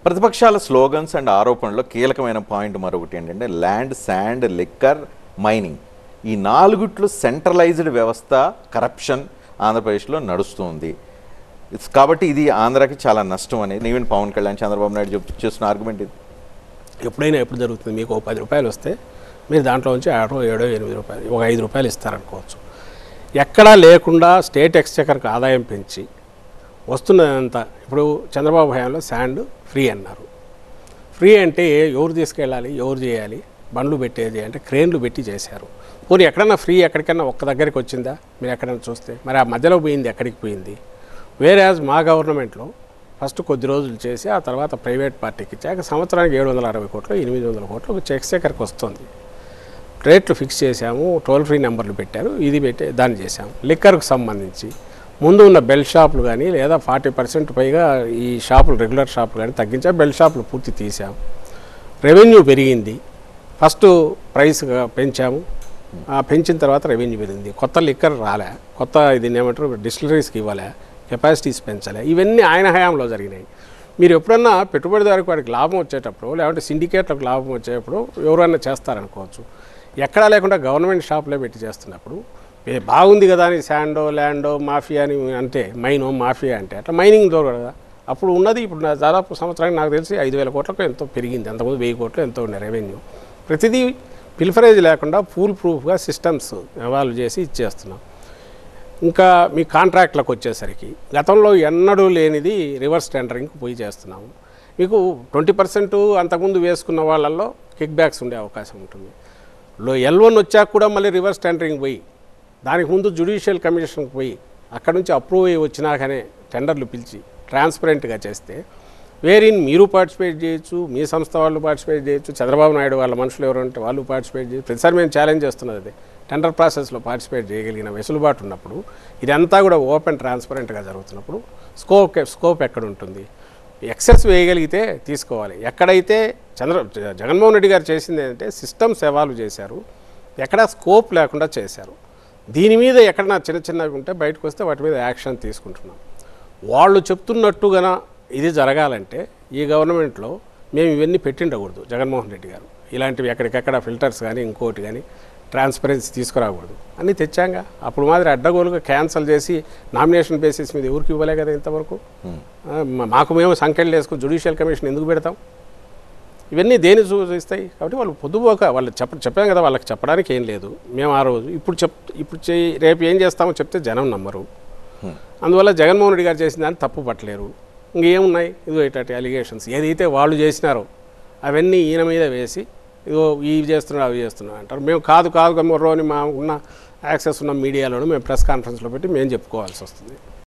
ప్రతిపక్షాల slogans and ఆరోపణలో కీలకమైన point మరొకటి ఏంటంటే ల్యాండ్ శాండ్ లిక్కర్ మైనింగ్ ఈ నాలుగుట్లు సెంట్రలైజ్డ్ వ్యవస్థ కరప్షన్ ఆంధ్రప్రదేశ్లో నడుస్తుంది ఇట్స్ కాబట్టి ఇది ఆంధ్రాకి చాలా నష్టం అనేది ఈవెన్ పవన్ కళ్యాణ్ చంద్రబాబు నాయుడు చెప్తూ చేస్తున్న ఆర్గ్యుమెంట్ ఇది ఎప్పుడైనా ఎప్పుడు జరుగుతుంది మీకు ఒక పది రూపాయలు వస్తే మీరు దాంట్లో నుంచి ఆటో ఏడో ఎనిమిది రూపాయలు ఒక ఐదు రూపాయలు ఇస్తారనుకోవచ్చు ఎక్కడా లేకుండా స్టేట్ ఎక్స్చెకర్కి ఆదాయం పెంచి వస్తున్నదంతా ఇప్పుడు చంద్రబాబు హయాంలో శాండ్ ఫ్రీ అన్నారు ఫ్రీ అంటే ఎవరు తీసుకెళ్ళాలి ఎవరు చేయాలి బండ్లు పెట్టేది అంటే క్రేన్లు పెట్టి చేశారు పోనీ ఎక్కడన్నా ఫ్రీ ఎక్కడికన్నా ఒక్క దగ్గరికి వచ్చిందా మీరు ఎక్కడైనా చూస్తే మరి ఆ మధ్యలో పోయింది ఎక్కడికి పోయింది వేరే మా గవర్నమెంట్లో ఫస్ట్ కొద్ది రోజులు చేసి ఆ తర్వాత ప్రైవేట్ పార్టీకి ఇచ్చాక సంవత్సరానికి ఏడు వందల అరవై కోట్లు ఎనిమిది వందల కోట్లు ఒక చెక్ సెకర్కి వస్తుంది రేట్లు ఫిక్స్ చేశాము టోల్ ఫ్రీ నెంబర్లు పెట్టారు ఇది పెట్టి దాన్ని చేశాము లిక్కర్కు సంబంధించి ముందు ఉన్న బెల్ షాపులు కానీ లేదా ఫార్టీ పర్సెంట్ పైగా ఈ షాపులు రెగ్యులర్ షాపులు కానీ తగ్గించా బెల్ షాపులు పూర్తి తీసాము రెవెన్యూ పెరిగింది ఫస్ట్ ప్రైస్గా పెంచాము ఆ పెంచిన తర్వాత రెవెన్యూ పెరిగింది కొత్త లిక్కర్ రాలే కొత్త ఇది ఏమంటారు డిస్టిలరీస్కి ఇవ్వలే కెపాసిటీస్ పెంచలే ఇవన్నీ ఆయన హయాంలో జరిగినాయి మీరు ఎప్పుడన్నా పెట్టుబడిదారికి వాడికి లాభం వచ్చేటప్పుడు లేదంటే సిండికేట్లకు లాభం వచ్చేటప్పుడు ఎవరైనా చేస్తారనుకోవచ్చు ఎక్కడా లేకుండా గవర్నమెంట్ షాప్లో పెట్టి చేస్తున్నప్పుడు ఏ బాగుంది కదా అని శాండో ల్యాండో మాఫియా అని అంటే మైనో మాఫియా అంటే అట్లా మైనింగ్ దొరకదు కదా అప్పుడు ఉన్నది ఇప్పుడు నా దాదాపు సంవత్సరానికి నాకు తెలిసి ఐదు వేల కోట్లకు ఎంతో పెరిగింది అంతకుముందు వెయ్యి కోట్లు ఎంతో ఉన్నాయి రెవెన్యూ ప్రతిదీ పిల్ఫరేజ్ లేకుండా ఫూల్ ప్రూఫ్గా సిస్టమ్స్ ఎవాల్వ్ చేసి ఇచ్చేస్తున్నాం ఇంకా మీ కాంట్రాక్ట్లకు వచ్చేసరికి గతంలో ఎన్నడూ లేనిది రివర్స్ టెండరింగ్కి పోయి చేస్తున్నాము మీకు ట్వంటీ పర్సెంట్ అంతకుముందు వేసుకున్న వాళ్ళల్లో కిక్ బ్యాక్స్ ఉండే అవకాశం ఉంటుంది లో ఎల్ వన్ వచ్చాక కూడా మళ్ళీ రివర్స్ టెండరింగ్ పోయి దానికి ముందు జుడిషియల్ కమిషన్కి పోయి అక్కడ నుంచి అప్రూవ్ అయ్యి వచ్చినాకనే టెండర్లు పిలిచి ట్రాన్స్పరెంట్గా చేస్తే వేరిన్ మీరు పార్టిసిపేట్ చేయొచ్చు మీ సంస్థ వాళ్ళు పార్టిసిపేట్ చేయొచ్చు చంద్రబాబు నాయుడు వాళ్ళ మనుషులు ఎవరంటే వాళ్ళు పార్టిసిపేట్ చేయొచ్చు ప్రతిసారి మేము ఛాలెంజ్ చేస్తున్నది అదే టెండర్ ప్రాసెస్లో పార్టిసిపేట్ చేయగలిగిన వెసులుబాటు ఉన్నప్పుడు ఇదంతా కూడా ఓపెన్ ట్రాన్స్పరెంట్గా జరుగుతున్నప్పుడు స్కోప్ స్కోప్ ఎక్కడ ఉంటుంది ఎక్సెస్ వేయగలిగితే తీసుకోవాలి ఎక్కడైతే చంద్ర జగన్మోహన్ రెడ్డి గారు చేసింది ఏంటంటే సిస్టమ్స్ ఎవాల్వ్ చేశారు ఎక్కడ స్కోప్ లేకుండా చేశారు దీని మీద ఎక్కడన్నా చిన్న చిన్నవి ఉంటే బయటకు వస్తే వాటి మీద యాక్షన్ తీసుకుంటున్నాం వాళ్ళు చెప్తున్నట్టుగా ఇది జరగాలంటే ఈ గవర్నమెంట్లో మేము ఇవన్నీ పెట్టిండకూడదు జగన్మోహన్ రెడ్డి గారు ఇలాంటివి ఎక్కడికెక్కడ ఫిల్టర్స్ కానీ ఇంకోటి కానీ ట్రాన్స్పరెన్సీ తీసుకురాకూడదు అన్నీ తెచ్చాంగా అప్పుడు మాదిరి అడ్డగోలుగా క్యాన్సిల్ చేసి నామినేషన్ బేసిస్ మీద ఎవరికి ఇవ్వలే కదా ఇంతవరకు ఆ, మా- మాకు మేము సంఖ్యలు వేసుకుని జుడిషియల్ కమిషన్ ఎందుకు పెడతాం ఇవన్నీ దేని సూచిస్తాయి కాబట్టి వాళ్ళు పొద్దుపోక వాళ్ళు చెప్ప చెప్పాం కదా వాళ్ళకి చెప్పడానికి ఏం లేదు మేము ఆ రోజు ఇప్పుడు చెప్ ఇప్పుడు చేయి రేపు ఏం చేస్తామో చెప్తే జనం నమ్మరు అందువల్ల జగన్మోహన్ రెడ్డి గారు చేసిన దాన్ని తప్పు పట్టలేరు ఇంకేమున్నాయి ఇదిగో ఇట్లాంటి అలిగేషన్స్ ఏదైతే వాళ్ళు చేసినారో అవన్నీ ఈయన మీద వేసి ఇదిగో ఇవి చేస్తున్నాడు అవి చేస్తున్నాడు అంటారు మేము కాదు కాదు మొర్రో అని మా ఉన్న యాక్సెస్ ఉన్న మీడియాలోనూ మేము ప్రెస్ కాన్ఫరెన్స్లో పెట్టి మేము చెప్పుకోవాల్సి వస్తుంది